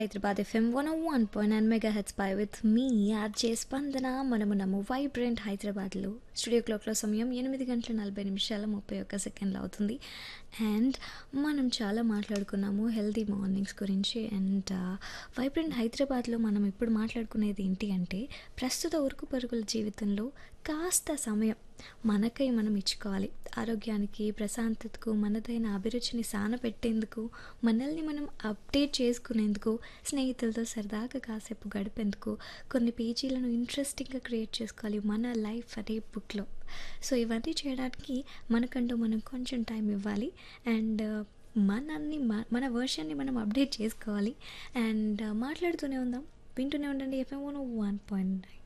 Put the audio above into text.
Hyderabad FM one one point nine mega heads పై with మీ RJ Spandana మనమున్నాము వైబ్రెంట్ హైదరాబాద్లో స్టూడియో క్లాక్లో సమయం ఎనిమిది గంటల నలభై నిమిషాల ముప్పై ఒక్క సెకండ్లు అవుతుంది అండ్ మనం చాలా మాట్లాడుకున్నాము హెల్తీ మార్నింగ్స్ గురించి అండ్ వైబ్రెంట్ హైదరాబాద్లో మనం ఇప్పుడు మాట్లాడుకునేది ఏంటి అంటే ప్రస్తుత ఉరుకు పరుగుల జీవితంలో కాస్త సమయం మనకై మనం ఇచ్చుకోవాలి ఆరోగ్యానికి ప్రశాంతతకు మనదైన అభిరుచిని సానపెట్టేందుకు మనల్ని మనం అప్డేట్ చేసుకునేందుకు స్నేహితులతో సరదాగా కాసేపు గడిపేందుకు కొన్ని పేజీలను ఇంట్రెస్టింగ్గా క్రియేట్ చేసుకోవాలి మన లైఫ్ అనే బుక్లో సో ఇవన్నీ చేయడానికి మనకంటూ మనం కొంచెం టైం ఇవ్వాలి అండ్ మనల్ని మ- మన వర్షన్ని మనం అప్డేట్ చేసుకోవాలి అండ్ మాట్లాడుతూనే ఉందాం వింటూనే ఉండండి ఎఫ్ఎం వన్ పాయింట్ నైన్